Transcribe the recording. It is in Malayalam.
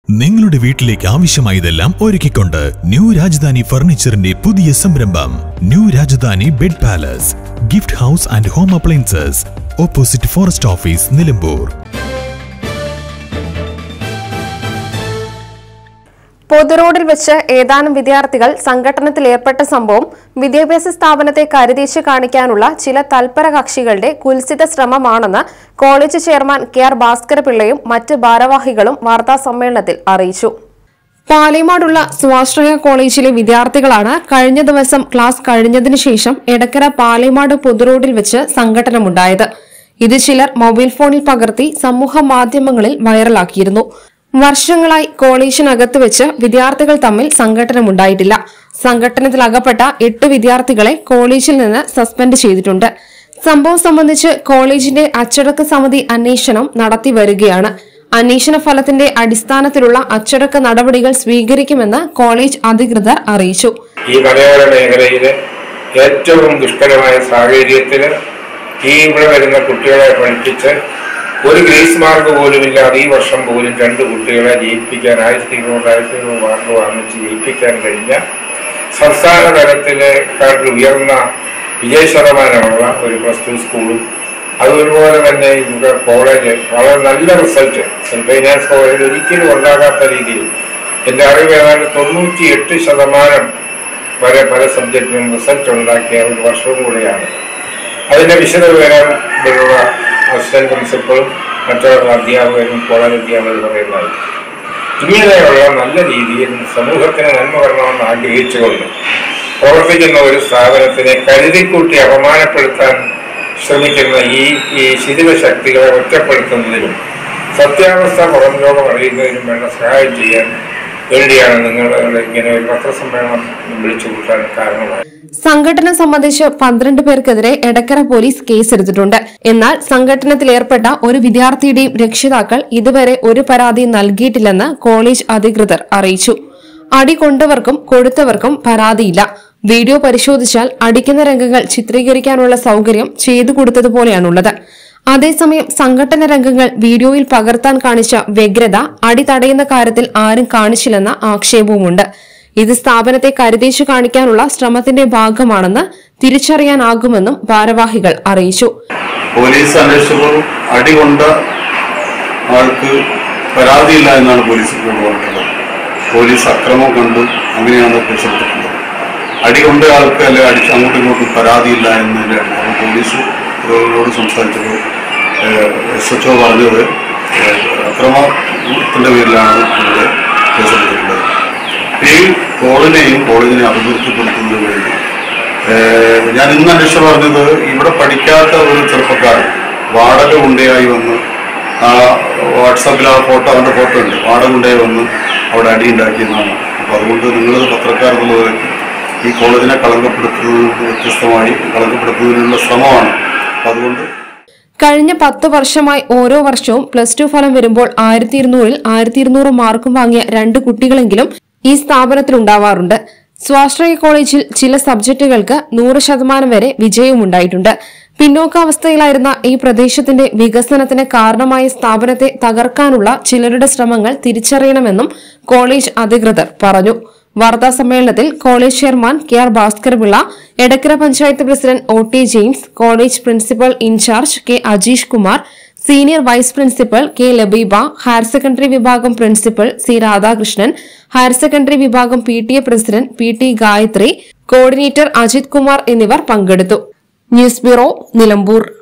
നിങ്ങളുടെ വീട്ടിലേക്ക് ആവശ്യമായതെല്ലാം ഒരുക്കിക്കൊണ്ട് ന്യൂ രാജധാനി ഫർണിച്ചറിന്റെ പുതിയ സംരംഭം new Rajdhani bed palace gift house and home appliances opposite forest office Nilambur പൊതുറോഡിൽ വെച്ച് ഏതാനും വിദ്യാർത്ഥികൾ സംഘട്ടനത്തിൽ ഏർപ്പെട്ട സംഭവം വിദ്യാഭ്യാസ സ്ഥാപനത്തെ കരുതീച്ച് കാണിക്കാനുള്ള ചില തൽപര കക്ഷികളുടെ കുൽസിത ശ്രമമാണെന്ന് കോളേജ് ചെയർമാൻ കെ ആർ ഭാസ്കരപിള്ളയും മറ്റ് ഭാരവാഹികളും വാർത്താസമ്മേളനത്തിൽ അറിയിച്ചു പാലിമാടുള്ള സ്വാശ്രയ കോളേജിലെ വിദ്യാർത്ഥികളാണ് കഴിഞ്ഞ ദിവസം ക്ലാസ് കഴിഞ്ഞതിനു ശേഷം എടക്കര പാലിമാട് പൊതുറോഡിൽ വെച്ച് സംഘടനമുണ്ടായത് ഇത് ചിലർ മൊബൈൽ ഫോണിൽ പകർത്തി സമൂഹ മാധ്യമങ്ങളിൽ വൈറലാക്കിയിരുന്നു വർഷങ്ങളായി കോളേജിനകത്ത് വെച്ച് വിദ്യാർത്ഥികൾ തമ്മിൽ സംഘടനമുണ്ടായിട്ടില്ല സംഘടനത്തിൽ അകപ്പെട്ട എട്ട് വിദ്യാർത്ഥികളെ കോളേജിൽ നിന്ന് സസ്പെൻഡ് ചെയ്തിട്ടുണ്ട് സംഭവം സംബന്ധിച്ച് കോളേജിന്റെ അച്ചടക്ക സമിതി അന്വേഷണം നടത്തി വരികയാണ് അന്വേഷണ ഫലത്തിന്റെ അടിസ്ഥാനത്തിലുള്ള അച്ചടക്ക നടപടികൾ സ്വീകരിക്കുമെന്ന് കോളേജ് അധികൃതർ അറിയിച്ചു ഈ മലയോര മേഖലയിലെ ഏറ്റവും ദുഷ്കരമായ സാഹചര്യത്തിൽ ഈ ഇവിടെ വരുന്ന കുട്ടികളെ പഠിപ്പിച്ച് ഒരു ഗ്രേസ് മാർക്ക് പോലുമില്ലാതെ ഈ വർഷം പോലും രണ്ട് കുട്ടികളെ ജയിപ്പിക്കാൻ ആയിരത്തി ഇരുന്നൂറ് ആയിരത്തി ഇരുന്നൂറ് മാർക്ക് വാങ്ങിച്ച് ജയിപ്പിക്കാൻ കഴിഞ്ഞ സംസ്ഥാന തലത്തിലെക്കാട്ടിൽ ഉയർന്ന വിജയ ശതമാനമുള്ള ഒരു പ്ലസ് ടു സ്കൂളും അതുപോലെ തന്നെ ഇവിടെ കോളേജ് വളരെ നല്ല റിസൾട്ട് സെന്റ് ഫൈനാൻസ് കോളേജിൽ ഒരിക്കലും ഉണ്ടാകാത്ത രീതിയിൽ എൻ്റെ അറിവ് ഏതാണ്ട് തൊണ്ണൂറ്റി എട്ട് ശതമാനം വരെ പല സബ്ജക്റ്റിനും റിസൾട്ട് ഉണ്ടാക്കിയ ഒരു വർഷവും കൂടിയാണ് അതിൻ്റെ വിശദ വിവരം ഇവിടെയുള്ള അസിസ്റ്റന്റ് പ്രിൻസിപ്പളും മറ്റുള്ള അധ്യാപകരും കോളേജ് അധ്യാപകരും പറയുന്നത് ഇങ്ങനെയുള്ള നല്ല രീതിയിൽ സമൂഹത്തിന് നന്മ വരണമെന്ന് ആഗ്രഹിച്ചുകൊണ്ട് പ്രവർത്തിക്കുന്ന ഒരു സ്ഥാപനത്തിനെ കരുതിക്കൂട്ടി അപമാനപ്പെടുത്താൻ ശ്രമിക്കുന്ന ഈ ഈ ശിഥില ശക്തികളെ ഒറ്റപ്പെടുത്തുന്നതിലും സത്യാവസ്ഥ പുറം ലോകം അറിയുന്നതിനും വേണ്ട സഹായം ചെയ്യാൻ വേണ്ടിയാണ് നിങ്ങൾ ഇങ്ങനെ ഒരു പത്രസമ്മേളനം വിളിച്ചു കൂട്ടാൻ കാരണമായത് സംഘടന സംബന്ധിച്ച് പന്ത്രണ്ട് പേർക്കെതിരെ എടക്കര പോലീസ് കേസെടുത്തിട്ടുണ്ട് എന്നാൽ സംഘടനത്തിൽ ഏർപ്പെട്ട ഒരു വിദ്യാർത്ഥിയുടെയും രക്ഷിതാക്കൾ ഇതുവരെ ഒരു പരാതി നൽകിയിട്ടില്ലെന്ന് കോളേജ് അധികൃതർ അറിയിച്ചു അടി കൊണ്ടവർക്കും കൊടുത്തവർക്കും പരാതിയില്ല വീഡിയോ പരിശോധിച്ചാൽ അടിക്കുന്ന രംഗങ്ങൾ ചിത്രീകരിക്കാനുള്ള സൗകര്യം ചെയ്തു കൊടുത്തതുപോലെയാണുള്ളത് അതേസമയം സംഘടന രംഗങ്ങൾ വീഡിയോയിൽ പകർത്താൻ കാണിച്ച വ്യഗ്രത അടി തടയുന്ന കാര്യത്തിൽ ആരും കാണിച്ചില്ലെന്ന ആക്ഷേപവുമുണ്ട് ഇത് സ്ഥാപനത്തെ കരുതേച്ചു കാണിക്കാനുള്ള ശ്രമത്തിന്റെ ഭാഗമാണെന്ന് തിരിച്ചറിയാനാകുമെന്നും ഭാരവാഹികൾ അറിയിച്ചു പോലീസ് അന്വേഷിച്ചപ്പോൾ അടികൊണ്ട ആൾക്ക് പരാതിയില്ല എന്നാണ് പോലീസ് ഇപ്പോൾ പറഞ്ഞിട്ടുള്ളത് പോലീസ് അക്രമം കണ്ടു അങ്ങനെയാണ് കേസെടുത്തിട്ടുള്ളത് അടികൊണ്ട ആൾക്ക് അല്ലെ അടിച്ച് അങ്ങോട്ടും ഇങ്ങോട്ടും പരാതിയില്ല എന്നതിൻ്റെ അപ്പോൾ പോലീസ് ഇവരോട് സംസാരിച്ചപ്പോൾ എസ് എച്ച് ഒ പറഞ്ഞത് ഏഹ്, അക്രമത്തിന്റെ പേരിലാണ് ഇവിടെ കേസെടുത്തിട്ടുള്ളത് ഈ കോളിനെയും കോളേജിനെ അഭിവൃദ്ധിപ്പെടുത്തുന്നതിന് വേണ്ടി ഏഹ് ഞാൻ ഇന്ന് അന്വേഷിച്ച് പറഞ്ഞത് ഇവിടെ പഠിക്കാത്ത ഒരു ചെറുപ്പക്കാരൻ വാടക ഗുണ്ടയായി വന്ന് ആ വാട്സാപ്പിൽ ആ ഫോട്ടോ അവൻ്റെ ഫോട്ടോ ഉണ്ട് വാടക ഗുണ്ടയായി വന്ന് അവിടെ അടിയുണ്ടാക്കിയെന്നാണ് അപ്പോൾ അതുകൊണ്ട് നിങ്ങളത് പത്രക്കാരെന്നുള്ളത് ഈ കോളേജിനെ കളങ്കപ്പെടുത്തുന്നതിൽ നിന്ന് വ്യത്യസ്തമായി കളങ്കപ്പെടുത്തുന്നതിനുള്ള ശ്രമമാണ് അപ്പോൾ അതുകൊണ്ട് കഴിഞ്ഞ പത്ത് വർഷമായി ഓരോ വർഷവും പ്ലസ് ടു ഫലം വരുമ്പോൾ ആയിരത്തി ഇരുന്നൂറിൽ ആയിരത്തി ഇരുന്നൂറ് മാർക്കും വാങ്ങിയ രണ്ട് കുട്ടികളെങ്കിലും ഈ സ്ഥാപനത്തിൽ ഉണ്ടാവാറുണ്ട് സ്വാശ്രയ കോളേജിൽ ചില സബ്ജക്റ്റുകൾക്ക് നൂറ് ശതമാനം വരെ വിജയമുണ്ടായിട്ടുണ്ട് പിന്നോക്കാവസ്ഥയിലായിരുന്ന ഈ പ്രദേശത്തിന്റെ വികസനത്തിന് കാരണമായ സ്ഥാപനത്തെ തകർക്കാനുള്ള ചിലരുടെ ശ്രമങ്ങൾ തിരിച്ചറിയണമെന്നും കോളേജ് അധികൃതർ പറഞ്ഞു വാർത്താ സമ്മേളനത്തിൽ college chairman K R Bhaskarpillai Edakkara panchayat president O T James college principal incharge K Ajeesh Kumar senior vice principal K Labeeba higher secondary വിഭാഗം principal C Radhakrishnan higher secondary വിഭാഗം P T A president P T Gayathri coordinator Ajith Kumar എന്നിവർ പങ്കെടുത്തു ന്യൂസ് ബ്യൂറോ നിലമ്പൂർ